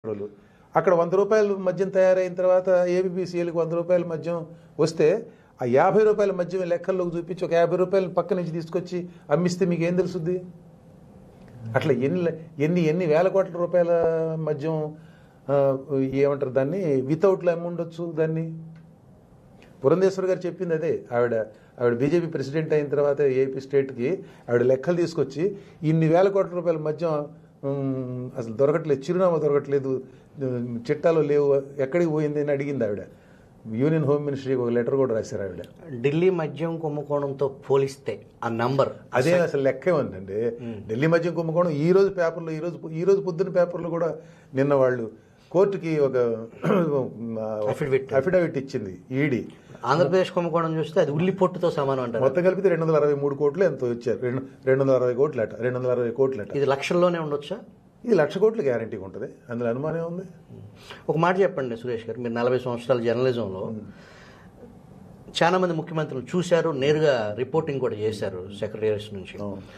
రోజులు అక్కడ వంద రూపాయలు మద్యం తయారైన తర్వాత ఏబిబిసిఎల్కి వంద రూపాయల మద్యం వస్తే ఆ యాభై రూపాయల మద్యం లెక్కల్లోకి చూపించి ఒక యాభై రూపాయలు పక్క నుంచి తీసుకొచ్చి అమ్మిస్తే మీకు ఏం తెలుసుద్ది అట్లా ఎన్ని ఎన్ని ఎన్ని వేల కోట్ల రూపాయల మద్యం ఆ, ఏమంటారు దాన్ని వితౌట్లో అమ్మి ఉండొచ్చు దాన్ని పురంధేశ్వర్ గారు చెప్పింది అదే ఆవిడ ఆవిడ బీజేపీ ప్రెసిడెంట్ అయిన తర్వాత ఏపీ స్టేట్కి ఆవిడ లెక్కలు తీసుకొచ్చి ఇన్ని వేల కోట్ల రూపాయల మధ్య ఉమ్, అసలు దొరకట్లేదు చిరునామా దొరకట్లేదు ఉమ్, చిట్టాలో లేవు ఎక్కడికి పోయింది అని అడిగింది ఆవిడ యూనియన్ హోమ్ మినిస్ట్రీకి ఒక లెటర్ కూడా రాశారు ఆవిడ ఢిల్లీ మద్యం కుంభకోణంతో పోలిస్తే ఆ నంబర్ అదే అసలు లెక్కే ఉందండి ఢిల్లీ మద్యం కుంభకోణం ఈ రోజు పేపర్లో ఈ రోజు ఈ రోజు పొద్దున్న పేపర్లో కూడా నిన్న వాళ్ళు కోర్టుకి ఒక Affidavit. అఫిడవిట్ ఇచ్చింది ఈడీ ఆంధ్రప్రదేశ్ కుంభకోణం చూస్తే అది ఉల్లి పొట్టుతో సమానం అంటారు మొత్తం కలిపితే రెండు వందల అరవై మూడు కోట్లు ఎంతో వచ్చారు రెండు రెండు వందల అరవై కోట్లట రెండు వందల అరవై కోట్లట ఇది లక్షల్లోనే ఉండొచ్చా ఇది లక్ష కోట్ల గ్యారంటీగా ఉంటుంది అందులో అనుమానం ఉంది ఒక మాట చెప్పండి సురేష్ గారు మీరు నలభై సంవత్సరాల జర్నలిజంలో చాలా మంది ముఖ్యమంత్రులు చూశారు నేరుగా రిపోర్టింగ్ కూడా చేశారు సెక్రటరీస్ నుంచి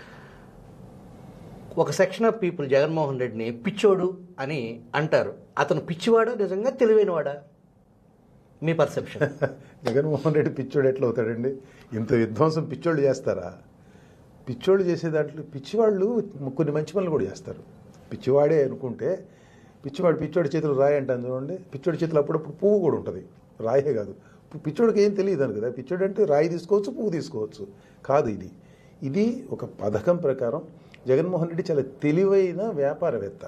ఒక సెక్షన్ ఆఫ్ పీపుల్ జగన్మోహన్ రెడ్డిని పిచ్చోడు అని అంటారు అతను పిచ్చివాడా నిజంగా తెలివైనవాడా మీ పర్సెప్షన్ జగన్మోహన్ రెడ్డి పిచ్చోడు ఎట్లా అవుతాడండి ఇంత విధ్వంసం పిచ్చోళ్ళు చేస్తారా పిచ్చోళ్ళు చేసే దాంట్లో పిచ్చివాళ్ళు కొన్ని మంచి పనులు కూడా చేస్తారు పిచ్చివాడే అనుకుంటే పిచ్చివాడు పిచ్చోడి చేతులు రాయి అంటాను చూడండి పిచ్చోడి చేతులు అప్పుడప్పుడు పువ్వు కూడా ఉంటుంది రాయే కాదు పిచ్చోడికి ఏం తెలియదు అని కదా పిచ్చోడు అంటే రాయి తీసుకోవచ్చు పువ్వు తీసుకోవచ్చు కాదు ఇది ఇది ఒక పథకం ప్రకారం జగన్మోహన్ రెడ్డి చాలా తెలివైన వ్యాపారవేత్త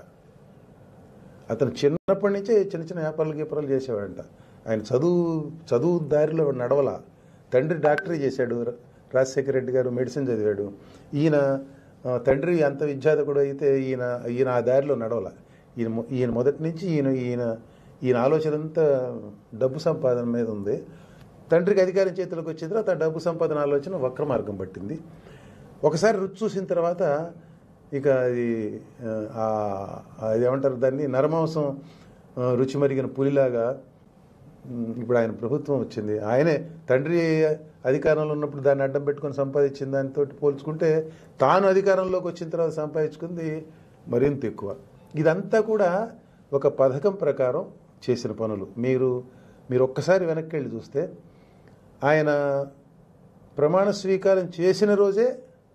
అతను చిన్నప్పటి నుంచే చిన్న చిన్న వ్యాపారాలు గీపారాలు చేసేవాడంట ఆయన చదువు చదువు దారిలో నడవల తండ్రి డాక్టరీ చేశాడు ర- రాజశేఖర రెడ్డి గారు మెడిసిన్ చదివాడు ఈయన ఆ, తండ్రి అంత విద్యార్థకుడు అయితే ఈయన ఈయన ఆ దారిలో నడవల ఈయన మొ- ఈయన మొదటి నుంచి ఈయన ఈయన ఈయన ఆలోచన అంతా డబ్బు సంపాదన మీద ఉంది తండ్రికి అధికారం చేతిలోకి వచ్చిన తర్వాత ఆ డబ్బు సంపాదన ఆలోచన వక్ర మార్గం పట్టింది ఒకసారి రుచి చూసిన తర్వాత ఇక అది ఆ, అది ఏమంటారు దాన్ని నరమాంసం ఆ, రుచి మరిగిన పులిలాగా ఉమ్, ఇప్పుడు ఆయన ప్రభుత్వం వచ్చింది ఆయనే తండ్రి అధికారంలో ఉన్నప్పుడు దాన్ని అడ్డం పెట్టుకొని సంపాదించిన దానితో పోల్చుకుంటే తాను అధికారంలోకి వచ్చిన తర్వాత సంపాదించుకుంది మరింత ఎక్కువ ఇదంతా కూడా ఒక పథకం ప్రకారం చేసిన పనులు మీరు మీరు ఒక్కసారి వెనక్కి వెళ్ళి చూస్తే ఆయన ప్రమాణ స్వీకారం చేసిన రోజే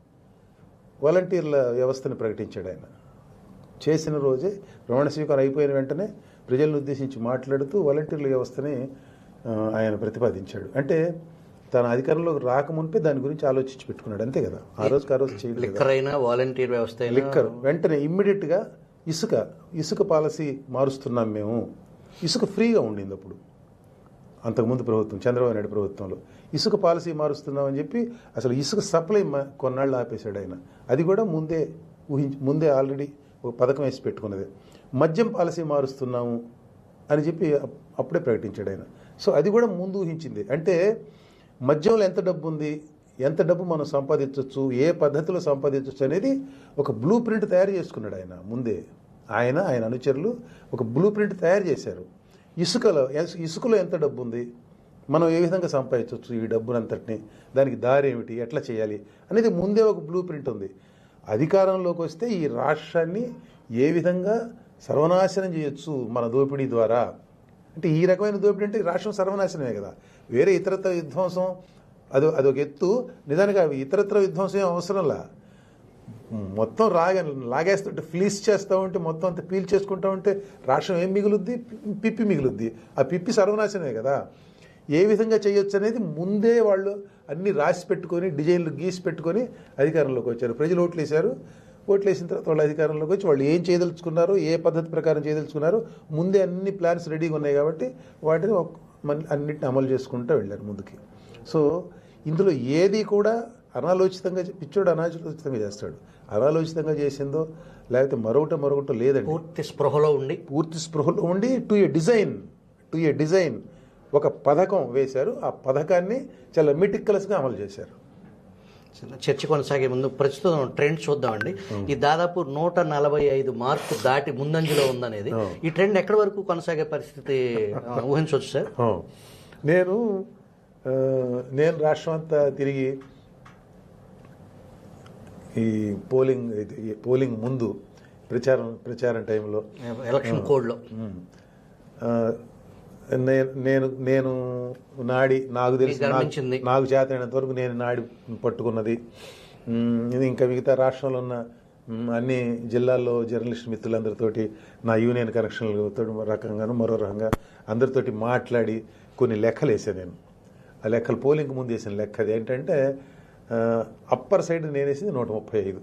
వాలంటీర్ల వ్యవస్థను ప్రకటించాడు ఆయన చేసిన రోజే ప్రమాణ స్వీకారం అయిపోయిన వెంటనే ప్రజలను ఉద్దేశించి మాట్లాడుతూ వాలంటీర్ల వ్యవస్థని ఆ, ఆయన ప్రతిపాదించాడు అంటే తన అధికారంలోకి రాకముందే దాని గురించి ఆలోచించి పెట్టుకున్నాడు అంతే కదా ఆ రోజుకి ఆ రోజు చేయలేదు కదా. లిక్కర్ అయినా వాలంటీర్ వ్యవస్థ అయినా లిక్కర్ వెంటనే ఇమ్మీడియట్గా ఇసుక ఇసుక పాలసీ మారుస్తున్నాం మేము ఇసుక ఫ్రీగా ఉండింది అప్పుడు అంతకుముందు ప్రభుత్వం చంద్రబాబు నాయుడు ప్రభుత్వంలో ఇసుక పాలసీ మారుస్తున్నామని చెప్పి అసలు ఇసుక సప్లై మ- కొన్నాళ్ళు ఆపేశాడు ఆయన అది కూడా ముందే ఊహించి ముందే ఆల్రెడీ ఒక పథకం వేసి పెట్టుకున్నది మద్యం పాలసీ మారుస్తున్నాము అని చెప్పి అప్- అప్పుడే ప్రకటించాడు ఆయన సో అది కూడా ముందు ఊహించింది అంటే మద్యంలో ఎంత డబ్బు ఉంది ఎంత డబ్బు మనం సంపాదించవచ్చు ఏ పద్ధతిలో సంపాదించవచ్చు అనేది ఒక బ్లూ ప్రింట్ తయారు చేసుకున్నాడు ఆయన ముందే ఆయన ఆయన అనుచరులు ఒక బ్లూ ప్రింట్ తయారు చేశారు ఇసుకలో ఇసు- ఇసుకలో ఎంత డబ్బు ఉంది మనం ఏ విధంగా సంపాదించవచ్చు ఈ డబ్బునంతటిని దానికి దారి ఏమిటి ఎట్లా చేయాలి అనేది ముందే ఒక బ్లూ ప్రింట్ ఉంది అధికారంలోకి వస్తే ఈ రాష్ట్రాన్ని ఏ విధంగా సర్వనాశనం చేయొచ్చు మన దోపిడీ ద్వారా అంటే ఈ రకమైన దోపిడీ అంటే ఈ రాష్ట్రం సర్వనాశనమే కదా వేరే ఇతరత్ర విధ్వంసం అది అదొక ఎత్తు నిజానికి అవి ఇతరత్ర విధ్వంసం ఏం అవసరంలా మొత్తం రాగ లాగేస్తుంటే ఫ్లీస్ చేస్తూ ఉంటే మొత్తం అంతా పీల్ చేసుకుంటా ఉంటే రాష్ట్రం ఏం మిగులుద్ది పిప్పి మిగులుద్ది ఆ పిప్పి సర్వనాశనమే కదా ఏ విధంగా చేయొచ్చు అనేది ముందే వాళ్ళు అన్ని రాసి పెట్టుకొని డిజైన్లు గీసి పెట్టుకొని అధికారంలోకి వచ్చారు ప్రజలు ఓట్లు వేశారు ఓట్లు వేసిన తర్వాత వాళ్ళు అధికారంలోకి వచ్చి వాళ్ళు ఏం చేయదలుచుకున్నారు ఏ పద్ధతి ప్రకారం చేయదలుచుకున్నారు ముందే అన్ని ప్లాన్స్ రెడీగా ఉన్నాయి కాబట్టి వాటిని ఒక- మన అన్నిటిని అమలు చేసుకుంటూ వెళ్ళారు ముందుకి సో ఇందులో ఏది కూడా అనాలోచితంగా చే- పిచ్చోడు అనాలోచితంగా చేస్తాడు అనాలోచితంగా చేసిందో లేకపోతే మరొకటి మరొకటి లేదండి పూర్తి స్పృహలో ఉండి పూర్తి స్పృహలో ఉండి to a design to a design ఒక పథకం వేశారు ఆ పథకాన్ని చాలా మెటిక్యులస్గా అమలు చేశారు చిన్న చర్చ కొనసాగే ముందు ప్రస్తుతం ట్రెండ్ చూద్దామండి ఈ దాదాపు నూట నలభై ఐదు మార్కు దాటి ముందంజలో ఉందనేది ఈ ట్రెండ్ ఎక్కడి వరకు కొనసాగే పరిస్థితి ఆ, ఊహించవచ్చు సార్ నేను ఆ, నేను రాష్ట్రం అంతా తిరిగి ఈ పోలింగ్ ఇది- ఈ పోలింగ్ ముందు ప్రచారం ప్రచారం టైంలో ఎలక్షన్ కోడ్లో ఉమ్. ఆ, నేను నేను నేను నాడి నాకు తెలిసి మీకు గమనించింది. నాకు- నాకు చేతనైనంత వరకు నేను నాడి పట్టుకున్నది ఉమ్, ఇది ఇంకా మిగతా రాష్ట్రంలో ఉన్న ఉమ్, అన్ని జిల్లాల్లో జర్నలిస్ట్ మిత్రులందరితోటి నా యూనియన్ కనెక్షన్లతో రకంగాను మరో రకంగా అందరితోటి మాట్లాడి కొన్ని లెక్కలు వేసాను నేను ఆ లెక్కలు పోలింగ్ ముందు వేసిన లెక్క అది ఏంటంటే అప్పర్ సైడ్ నేను వేసింది నూట ముప్పై ఐదు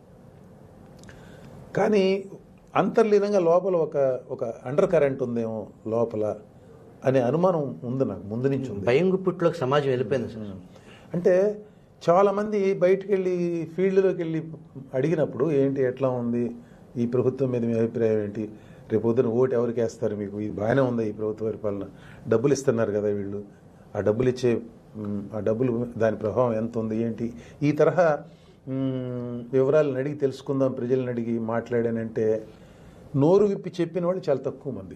కానీ అంతర్లీనంగా లోపల ఒక ఒక అండర్ కరెంట్ ఉందేమో లోపల అనే అనుమానం ఉంది నాకు ముందు నుంచి ఉంది భయం గుప్పిట్లోకి సమాజం వెళ్ళిపోయింది సార్ అంటే చాలామంది బయటికి వెళ్ళి ఫీల్డ్లోకి వెళ్ళి అడిగినప్పుడు ఏంటి ఎట్లా ఉంది ఈ ప్రభుత్వం మీద మీ అభిప్రాయం ఏంటి రేపు పొద్దున ఓటు ఎవరికి వేస్తారు మీకు ఇది బాగానే ఉందా ఈ ప్రభుత్వ పరిపాలన డబ్బులు ఇస్తున్నారు కదా వీళ్ళు ఆ డబ్బులు ఇచ్చే మ్, ఆ డబ్బులు దాని ప్రభావం ఎంత ఉంది ఏంటి ఈ తరహా మ్, వివరాలను అడిగి తెలుసుకుందాం ప్రజలను అడిగి మాట్లాడానంటే నోరు విప్పి చెప్పిన వాళ్ళు చాలా తక్కువ మంది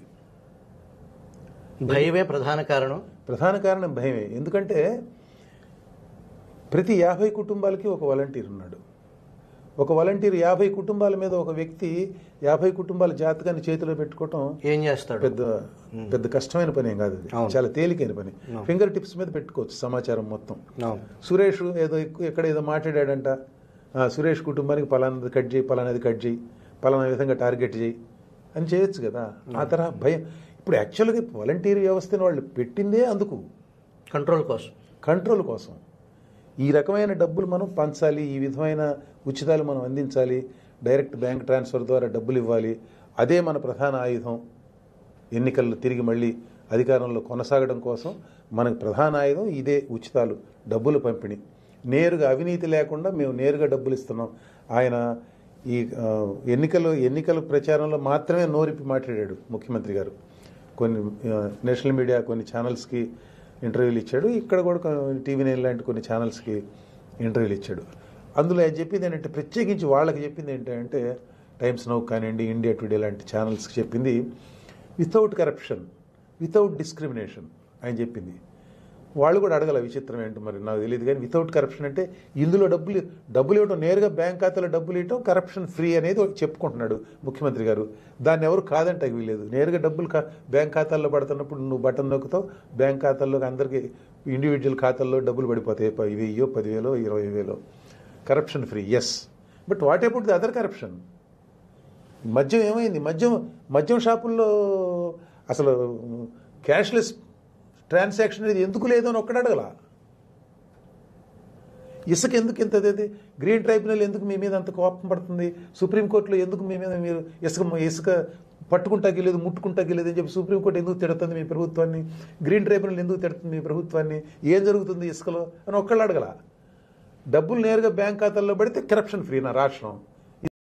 భయమే ప్రధాన కారణం ప్రధాన కారణం భయమే ఎందుకంటే ప్రతి యాభై కుటుంబాలకి ఒక వాలంటీర్ ఉన్నాడు ఒక వాలంటీర్ యాభై కుటుంబాల మీద ఒక వ్యక్తి యాభై కుటుంబాల జాతకాన్ని చేతిలో పెట్టుకోవటం ఏం చేస్తాడు పెద్ద పెద్ద కష్టమైన పని ఏం కాదు అది అవును. చాలా తేలికైన పని ఫింగర్ టిప్స్ మీద పెట్టుకోవచ్చు సమాచారం మొత్తం అవును సురేష్ ఏదో ఎక్కువ ఎక్కడ ఏదో మాట్లాడాడంట ఆ, సురేష్ కుటుంబానికి పలానాది కట్ చేయి పలానాది కట్ చేయి పలానా విధంగా టార్గెట్ చేయి అని చేయొచ్చు కదా ఆ తరహా భయం ఇప్పుడు యాక్చువల్గా వాలంటీర్ వ్యవస్థను వాళ్ళు పెట్టిందే అందుకు కంట్రోల్ కోసం కంట్రోల్ కోసం ఈ రకమైన డబ్బులు మనం పంచాలి ఈ విధమైన ఉచితాలు మనం అందించాలి డైరెక్ట్ బ్యాంక్ ట్రాన్స్ఫర్ ద్వారా డబ్బులు ఇవ్వాలి అదే మన ప్రధాన ఆయుధం ఎన్నికల్లో తిరిగి మళ్ళీ అధికారంలో కొనసాగడం కోసం మనకు ప్రధాన ఆయుధం ఇదే ఉచితాలు డబ్బులు పంపిణీ నేరుగా అవినీతి లేకుండా మేము నేరుగా డబ్బులు ఇస్తున్నాం ఆయన ఈ ఆ, ఎన్నికలు ఎన్నికల ప్రచారంలో మాత్రమే నోరిప్పి మాట్లాడాడు ముఖ్యమంత్రి గారు కొన్ని ఆ, నేషనల్ మీడియా కొన్ని ఛానల్స్కి ఇంటర్వ్యూలు ఇచ్చాడు ఇక్కడ కూడా కొన్ని టీవీ నైన్ లాంటి కొన్ని ఛానల్స్కి ఇంటర్వ్యూలు ఇచ్చాడు అందులో ఆయన చెప్పింది ఏంటంటే ప్రత్యేకించి వాళ్ళకి చెప్పింది ఏంటంటే టైమ్స్ నౌ కానివ్వండి ఇండియా టుడే లాంటి ఛానల్స్కి చెప్పింది వితౌట్ కరప్షన్ వితౌట్ డిస్క్రిమినేషన్ ఆయన చెప్పింది వాళ్ళు కూడా అడగల విచిత్రం ఏంటి మరి నాకు తెలియదు కానీ వితౌట్ కరప్షన్ అంటే ఇందులో డబ్బులు డబ్బులు ఇవ్వడం నేరుగా బ్యాంక్ ఖాతాలో డబ్బులు ఇవ్వడం కరప్షన్ ఫ్రీ అనేది ఒకటి చెప్పుకుంటున్నాడు ముఖ్యమంత్రి గారు దాన్ని ఎవరు కాదంటే వీలేదు నేరుగా డబ్బులు ఖా- బ్యాంక్ ఖాతాల్లో పడుతున్నప్పుడు నువ్వు బటన్ నొక్కుతావు బ్యాంక్ ఖాతాల్లోకి అందరికీ ఇండివిజువల్ ఖాతాల్లో డబ్బులు పడిపోతాయి ప- వెయ్యో పదివేలో ఇరవై వేలో corruption free yes but what about the other corruption మద్యం ఏమైంది మద్యం మద్యం షాపుల్లో అసలు క్యాష్లెస్ ట్రాన్సాక్షన్ అనేది ఎందుకు లేదు అని ఒక్కడ అడగల ఇసుక ఎందుకు ఇంత అదేది గ్రీన్ ట్రైబ్యునల్ ఎందుకు మీ మీద అంత కోపం పడుతుంది సుప్రీంకోర్టులో ఎందుకు మీ మీద మీరు ఇసుక ఇసుక పట్టుకుంటాకి లేదు ముట్టుకుంటాకి లేదు అని చెప్పి సుప్రీంకోర్టు ఎందుకు తిడుతుంది మీ ప్రభుత్వాన్ని గ్రీన్ ట్రైబ్యునల్ ఎందుకు తిడుతుంది మీ ప్రభుత్వాన్ని ఏం జరుగుతుంది ఇసుకలో అని ఒక్కళ్ళు అడగల డబ్బులు నేరుగా బ్యాంక్ ఖాతాల్లో పడితే కరప్షన్ ఫ్రీ నా రాష్ట్రం